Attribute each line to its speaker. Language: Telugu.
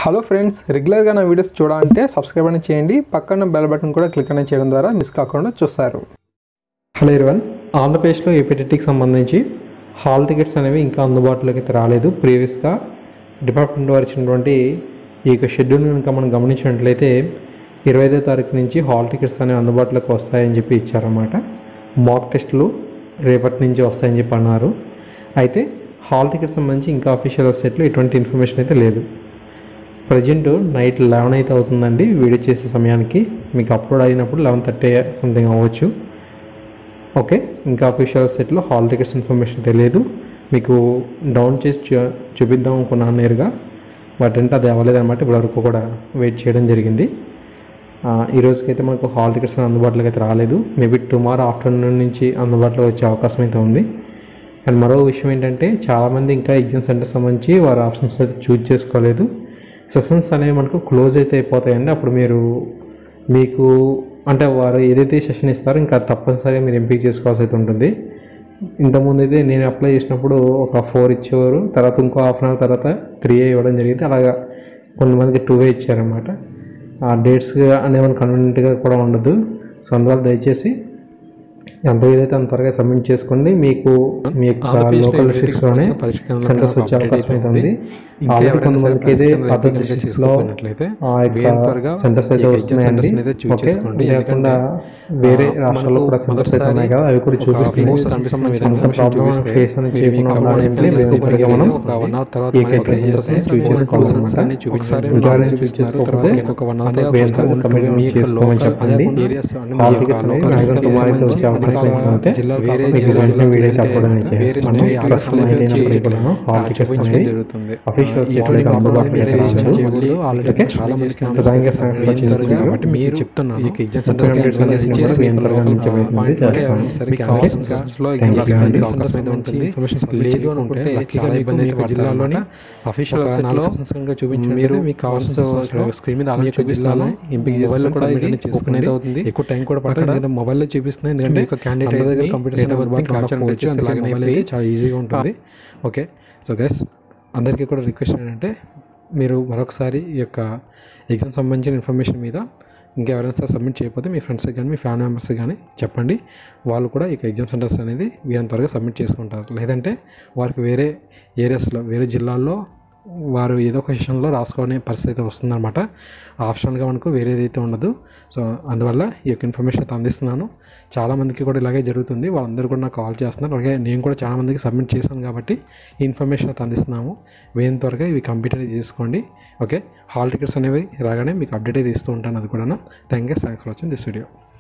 Speaker 1: హలో ఫ్రెండ్స్ రెగ్యులర్గా నా వీడియోస్ చూడాలంటే సబ్స్క్రైబ్ అని చేయండి పక్కన బెల్ బటన్ కూడా క్లిక్ అని చేయడం ద్వారా మిస్ కాకుండా చూస్తారు హలో ఇరవన్ ఆంధ్రప్రదేశ్లో ఏపీటీకి సంబంధించి హాల్ టికెట్స్ అనేవి ఇంకా అందుబాటులోకి అయితే రాలేదు ప్రీవియస్గా డిపార్ట్మెంట్ వారు ఇచ్చినటువంటి ఈ యొక్క షెడ్యూల్ కనుక మనం గమనించినట్లయితే ఇరవై ఐదో తారీఖు నుంచి హాల్ టికెట్స్ అనేవి అందుబాటులోకి వస్తాయని చెప్పి ఇచ్చారన్నమాట మాక్ టెస్టులు రేపటి నుంచి వస్తాయని చెప్పి అన్నారు అయితే హాల్ టికెట్స్ సంబంధించి ఇంకా అఫీషియల్ వెబ్సైట్లో ఎటువంటి ఇన్ఫర్మేషన్ అయితే లేదు ప్రజెంట్ నైట్ లెవెన్ అయితే అవుతుందండి వీడియో చేసే సమయానికి మీకు అప్లోడ్ అయినప్పుడు లెవెన్ థర్టీ సంథింగ్ అవ్వచ్చు ఓకే ఇంకా అఫీషియల్ వెబ్సైట్లో హాల్ టికెట్స్ ఇన్ఫర్మేషన్ తెలియదు మీకు డౌన్ చేసి చూ చూపిద్దాం అనుకున్నాను నేరుగా బట్ అంటే అది అవ్వలేదన్నమాట ఇప్పటివరకు కూడా వెయిట్ చేయడం జరిగింది ఆ, ఈ రోజుకైతే మనకు హాల్ టికెట్స్ అందుబాటులోకి అయితే రాలేదు మేబీ టుమారో ఆఫ్టర్నూన్ నుంచి అందుబాటులో వచ్చే అవకాశం అయితే ఉంది అండ్ మరో విషయం ఏంటంటే చాలామంది ఇంకా ఎగ్జామ్ సెంటర్ సంబంధించి వారి ఆప్షన్స్ అయితే చూజ్ చేసుకోలేదు సెషన్స్ అనేవి మనకు క్లోజ్ అయితే అయిపోతాయండి అప్పుడు మీరు మీకు అంటే వారు ఏదైతే సెషన్ ఇస్తారో ఇంకా తప్పనిసరిగా మీరు ఎంపిక చేసుకోవాల్సి అయితే ఉంటుంది ఇంతకుముందు అయితే నేను అప్లై చేసినప్పుడు ఒక ఫోర్ ఇచ్చేవారు తర్వాత ఇంకో హాఫ్ అన్ అవర్ తర్వాత త్రీ ఇవ్వడం జరిగింది అలాగా కొంతమందికి టూ ఏ ఇచ్చారన్నమాట ఆ డేట్స్ అనేవి మనకు కన్వీనియంట్గా కూడా ఉండదు సో అందువల్ల దయచేసి ఎంత వీలైతే అంత త్వరగా సబ్మిట్ చేసుకోండి మీకు మీ యొక్క లోకల్ డిస్ట్రిక్ట్స్లోనే సెంటర్స్ వచ్చే అవకాశం అయితే ఉంది ఆల్రెడీ కొంతమందికి అయితే అదర్ డిస్ట్రిక్ట్స్లో ఆ యొక్క సెంటర్స్ అయితే వస్తున్నాయండి ఓకే ఇది కాకుండా వేరే రాష్ట్రాల్లో కూడా సెంటర్స్ అయితే ఉన్నాయి కదా అవి కూడా చూపిస్తుంది అంత ప్రాబ్లం ఫేస్ అని చేయకుండా ఉండాలంటే మేము త్వరగా మనం ఈ యొక్క సెంటర్స్ చూస్ చేసుకోవాలన్నమాట ఇంకెవరైనా చూస్ చేసుకోకపోతే అంటే వేరే సబ్మిట్ చేసుకోమని చెప్పండి హాల్ టికెట్స్ అనేవి మ్యాక్సిమం టుమారో అయితే వచ్చే అవకాశం అయితే ఉంటే
Speaker 2: వేరే
Speaker 1: మీకు వెంటనే వీడియోస్ అప్లోడ్ అనేది చేస్తాను
Speaker 2: వేరే
Speaker 1: ప్రస్తుతం అయితే అయినప్పటికీ కూడా హాల్ టికెట్స్ అనేవి
Speaker 2: జరుగుతుంది
Speaker 1: అఫీషియల్ సైట్లో అయితే అందుబాటులో అయితే రావచ్చు ఓకే
Speaker 2: చాలా మంది
Speaker 1: సో థ్యాంక్ యూ ఫర్ చేస్తున్నారు
Speaker 2: కాబట్టి మీరు చెప్తున్నాను
Speaker 1: ఈ ఎగ్జామ్ సెంటర్స్ చేసి మీ త్వరగా నుంచి అవుతుంది చేస్తాను
Speaker 2: లేదు అని ఉంటే చాలా ఇబ్బంది అయితే జిల్లాలోని అఫీషియల్ చూపించి మీరు మీకు కావాల్సిన స్క్రీన్ మీద అలాగే జిల్లాలో ఎంపిక చేసుకుని కూడా ఇది చేసుకునేది అవుతుంది ఎక్కువ టైం కూడా పడుతుంది మొబైల్లో చూపిస్తుంది ఎందుకంటే ఒక క్యాండిడేట్ దగ్గర కంప్యూటర్ క్యాప్చర్ చేయొచ్చు అలాగే మొబైల్ అయితే చాలా ఈజీగా ఉంటుంది ఓకే సో గైస్ అందరికీ కూడా రిక్వెస్ట్ ఏంటంటే మీరు మరొకసారి ఈ యొక్క ఎగ్జామ్ సంబంధించిన ఇన్ఫర్మేషన్ మీద ఇంకెవరైనా సరే సబ్మిట్ చేయకపోతే మీ ఫ్రెండ్స్కి కానీ మీ ఫ్యామిలీ మెంబర్స్కి కానీ చెప్పండి వాళ్ళు కూడా ఈ ఎగ్జామ్ సెంటర్స్ అనేది వీరంత త్వరగా సబ్మిట్ చేసుకుంటారు లేదంటే వారికి వేరే ఏరియాస్లో వేరే జిల్లాల్లో వారు ఏదో ఒక సెషన్లో రాసుకునే పరిస్థితి అయితే వస్తుందన్నమాట ఆప్షన్గా మనకు వేరేది అయితే ఉండదు సో అందువల్ల ఈ యొక్క ఇన్ఫర్మేషన్ అయితే అందిస్తున్నాను చాలామందికి కూడా ఇలాగే జరుగుతుంది వాళ్ళందరూ కూడా నాకు కాల్ చేస్తున్నారు అలాగే నేను కూడా చాలామందికి సబ్మిట్ చేశాను కాబట్టి ఈ ఇన్ఫర్మేషన్ అయితే అందిస్తున్నాము వేయం త్వరగా ఇవి కంప్లీట్ అయితే చేసుకోండి ఓకే హాల్ టికెట్స్ అనేవి రాగానే మీకు అప్డేట్ అయితే ఇస్తూ ఉంటాను అది కూడా thank you thanks for watching this video